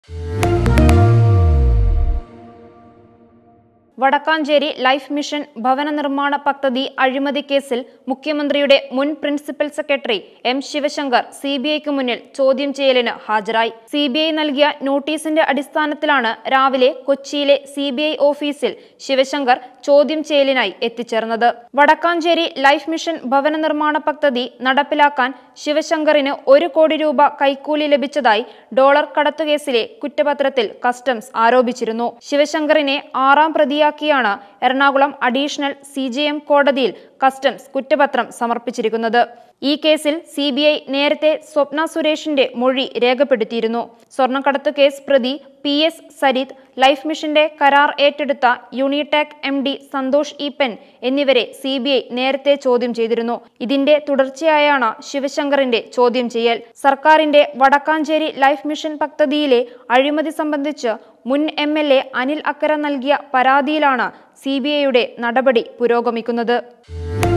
Vadakkanchery life mission ഭവന നിർമ്മാണ പദ്ധതി അഴിമതി കേസിൽ മുഖ്യമന്ത്രിയുടെ മുൻ principal secretary M Sivasankar C B ഐക്ക് മുന്നിൽ ചോദ്യം ചെയ്യലിന് ഹാജരായി സി ബി ഐ നൽകിയ നോട്ടീസിന്റെ അടിസ്ഥാനത്തിലാണ് രാവിലെ കൊച്ചിയിലെ സി ബി ഐ ഓഫീസിൽ ശിവശങ്കർ ചോദ്യം ചെയ്യലിനായി എത്തിച്ചേർന്നത് വടക്കാഞ്ചേരി ലൈഫ് മിഷൻ ഭവന നിർമ്മാണ പദ്ധതി നടപ്പിലാക്കാൻ ശിവശങ്കറിന് ഒരു കോടി രൂപ കൈക്കൂലി ലഭിച്ചതായി ഡോളർ കടത്തുകേസിലെ കുറ്റപത്രത്തിൽ കസ്റ്റംസ് ആരോപിച്ചിരുന്നു ശിവശങ്കറിനെ ആറാം പ്രതിയാക്കിയാണ് എറണാകുളം അഡീഷണൽ സി കോടതിയിൽ കസ്റ്റംസ് കുറ്റപത്രം സമർപ്പിച്ചിരിക്കുന്നത് ഈ കേസിൽ സി ബി ഐ നേരത്തെ സ്വപ്ന സുരേഷിന്റെ മൊഴി രേഖപ്പെടുത്തിയിരുന്നു സ്വർണ്ണക്കടത്ത് കേസ് പ്രതി പി എസ് സരിത് ലൈഫ് മിഷന്റെ കരാർ ഏറ്റെടുത്ത യൂണിടാക് എം ഡി സന്തോഷ് ഈപ്പൻ എന്നിവരെ സി ബി ഐ നേരത്തെ ചോദ്യം ചെയ്തിരുന്നു ഇതിന്റെ തുടർച്ചയായാണ് ശിവശങ്കറിന്റെ ചോദ്യം ചെയ്യൽ സർക്കാരിന്റെ വടക്കാഞ്ചേരി ലൈഫ് മിഷൻ പദ്ധതിയിലെ അഴിമതി സംബന്ധിച്ച് മുൻ M L A Anil Akkara നൽകിയ പരാതിയിലാണ് സി ബി ഐയുടെ നടപടി പുരോഗമിക്കുന്നത്